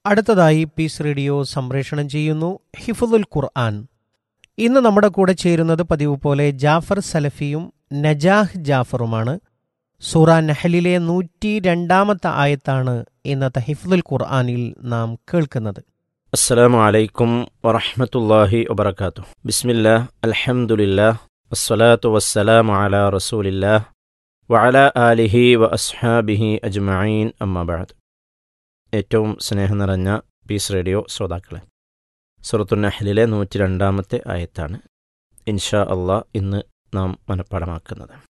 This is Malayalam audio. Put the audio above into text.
അടുത്തതായി പീസ് റേഡിയോ സംപ്രേഷണം ചെയ്യുന്നു ഹിഫുദുൽ ഖുർആൻ ഇന്ന് നമ്മുടെ കൂടെ ചേരുന്നത് പതിവ് പോലെ ജാഫർ സലഫിയും നജാഹ് ജാഫറുമാണ് സൂറ നഹലിലെ നൂറ്റി രണ്ടാമത്തെ ആയത്താണ് ഇന്നത്തെ ഹിഫുദുൽ ഖുർആനിൽ നാം കേൾക്കുന്നത് അസ്സലാമു അലൈക്കും വറഹ്മത്തുള്ളാഹി വബറകാതുഹു ബിസ്മില്ലാ അൽഹംദുലില്ലാ വസ്സലാത്തു വസ്സലാമു അലാ റസൂലില്ലാ വഅലാ ആലിഹി വ അസ്ഹാബിഹി അജ്മഈൻ അമ്മാ ബഅദ് ഏറ്റവും സ്നേഹം നിറഞ്ഞ പീസ് റേഡിയോ ശ്രോതാക്കളെ സുറത്തു നഹ്ലിലെ നൂറ്റി രണ്ടാമത്തെ ആയത്താണ് ഇൻഷാ അള്ളാഹ് ഇന്ന് നാം മനഃപ്പാടമാക്കുന്നത്